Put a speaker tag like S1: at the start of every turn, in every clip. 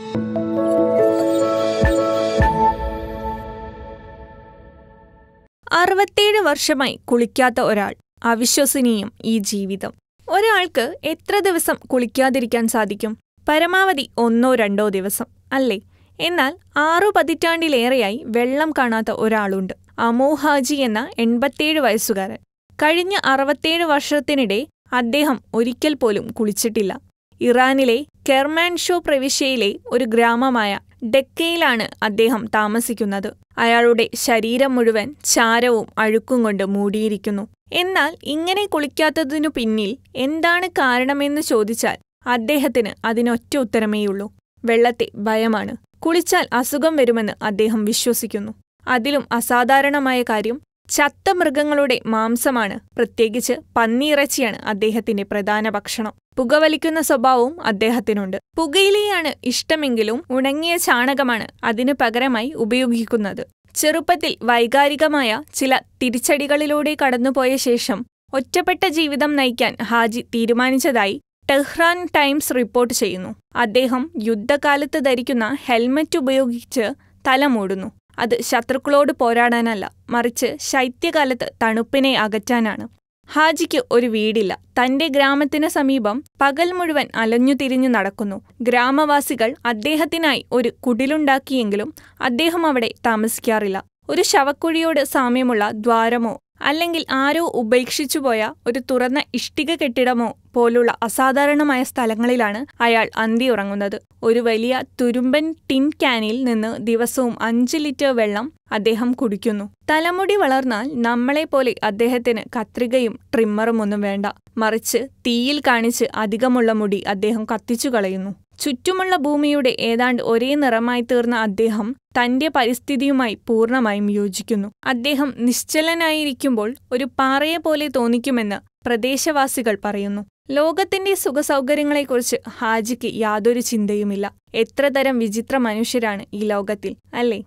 S1: അറുപത്തേഴ് വർഷമായി കുളിക്കാത്ത ഒരാൾ അവിശ്വസനീയം ഈ ജീവിതം ഒരാൾക്ക് എത്ര ദിവസം കുളിക്കാതിരിക്കാൻ സാധിക്കും പരമാവധി ഒന്നോ രണ്ടോ ദിവസം അല്ലേ എന്നാൽ ആറു പതിറ്റാണ്ടിലേറെയായി വെള്ളം കാണാത്ത ഒരാളുണ്ട് അമോ ഹാജി എന്ന എൺപത്തേഴ് വയസ്സുകാരൻ കഴിഞ്ഞ അറുപത്തേഴ് വർഷത്തിനിടെ അദ്ദേഹം ഒരിക്കൽ പോലും കുളിച്ചിട്ടില്ല ഇറാനിലെ കെർമാൻഷോ പ്രവിശ്യയിലെ ഒരു ഗ്രാമമായ ഡെക്കയിലാണ് അദ്ദേഹം താമസിക്കുന്നത് അയാളുടെ ശരീരം മുഴുവൻ ചാരവും അഴുക്കും കൊണ്ട് മൂടിയിരിക്കുന്നു എന്നാൽ ഇങ്ങനെ കുളിക്കാത്തതിനു പിന്നിൽ എന്താണ് കാരണമെന്ന് ചോദിച്ചാൽ അദ്ദേഹത്തിന് അതിനൊറ്റ ഉത്തരമേയുള്ളൂ വെള്ളത്തെ ഭയമാണ് കുളിച്ചാൽ അസുഖം വരുമെന്ന് അദ്ദേഹം വിശ്വസിക്കുന്നു അതിലും അസാധാരണമായ കാര്യം ചത്ത മൃഗങ്ങളുടെ മാംസമാണ് പ്രത്യേകിച്ച് പന്നിയിറച്ചിയാണ് അദ്ദേഹത്തിന്റെ പ്രധാന ഭക്ഷണം പുകവലിക്കുന്ന സ്വഭാവവും അദ്ദേഹത്തിനുണ്ട് പുകയിലയാണ് ഇഷ്ടമെങ്കിലും ഉണങ്ങിയ ചാണകമാണ് അതിനു പകരമായി ഉപയോഗിക്കുന്നത് ചെറുപ്പത്തിൽ വൈകാരികമായ ചില തിരിച്ചടികളിലൂടെ കടന്നുപോയ ശേഷം ഒറ്റപ്പെട്ട ജീവിതം നയിക്കാൻ ഹാജി തീരുമാനിച്ചതായി ടെഹ്റാൻ ടൈംസ് റിപ്പോർട്ട് ചെയ്യുന്നു അദ്ദേഹം യുദ്ധകാലത്ത് ധരിക്കുന്ന ഹെൽമറ്റ് ഉപയോഗിച്ച് തല മൂടുന്നു അത് ശത്രുക്കളോട് പോരാടാനല്ല മറിച്ച് ശൈത്യകാലത്ത് തണുപ്പിനെ അകറ്റാനാണ് ഹാജിക്ക് ഒരു വീടില്ല തന്റെ ഗ്രാമത്തിന് സമീപം പകൽ മുഴുവൻ അലഞ്ഞു തിരിഞ്ഞു നടക്കുന്നു ഗ്രാമവാസികൾ അദ്ദേഹത്തിനായി ഒരു കുടിലുണ്ടാക്കിയെങ്കിലും അദ്ദേഹം അവിടെ താമസിക്കാറില്ല ഒരു ശവക്കുഴിയോട് സാമ്യമുള്ള ദ്വാരമോ അല്ലെങ്കിൽ ആരോ ഉപേക്ഷിച്ചുപോയ ഒരു തുറന്ന ഇഷ്ടിക കെട്ടിടമോ പോലുള്ള അസാധാരണമായ സ്ഥലങ്ങളിലാണ് അയാൾ അന്തിയുറങ്ങുന്നത് ഒരു വലിയ തുരുമ്പൻ ടിൻ ക്യാനിൽ നിന്ന് ദിവസവും അഞ്ച് ലിറ്റർ വെള്ളം അദ്ദേഹം കുടിക്കുന്നു തലമുടി വളർന്നാൽ നമ്മളെപ്പോലെ അദ്ദേഹത്തിന് കത്രികയും ട്രിമ്മറും ഒന്നും വേണ്ട മറിച്ച് തീയിൽ കാണിച്ച് അധികമുള്ള മുടി അദ്ദേഹം കത്തിച്ചു കളയുന്നു ചുറ്റുമുള്ള ഭൂമിയുടെ ഏതാണ്ട് ഒരേ നിറമായി തീർന്ന അദ്ദേഹം തന്റെ പരിസ്ഥിതിയുമായി പൂർണ്ണമായും യോജിക്കുന്നു അദ്ദേഹം നിശ്ചലനായിരിക്കുമ്പോൾ ഒരു പാറയെപ്പോലെ തോന്നിക്കുമെന്ന് പ്രദേശവാസികൾ പറയുന്നു ലോകത്തിന്റെ സുഖസൗകര്യങ്ങളെക്കുറിച്ച് ഹാജിക്ക് യാതൊരു ചിന്തയുമില്ല എത്ര തരം വിചിത്ര മനുഷ്യരാണ് ഈ ലോകത്തിൽ അല്ലേ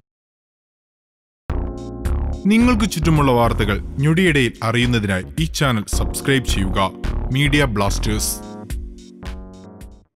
S2: നിങ്ങൾക്ക് ചുറ്റുമുള്ള വാർത്തകൾ ഞൊടിയിടയിൽ അറിയുന്നതിനായി ഈ ചാനൽ സബ്സ്ക്രൈബ് ചെയ്യുക മീഡിയ ബ്ലാസ്റ്റേഴ്സ്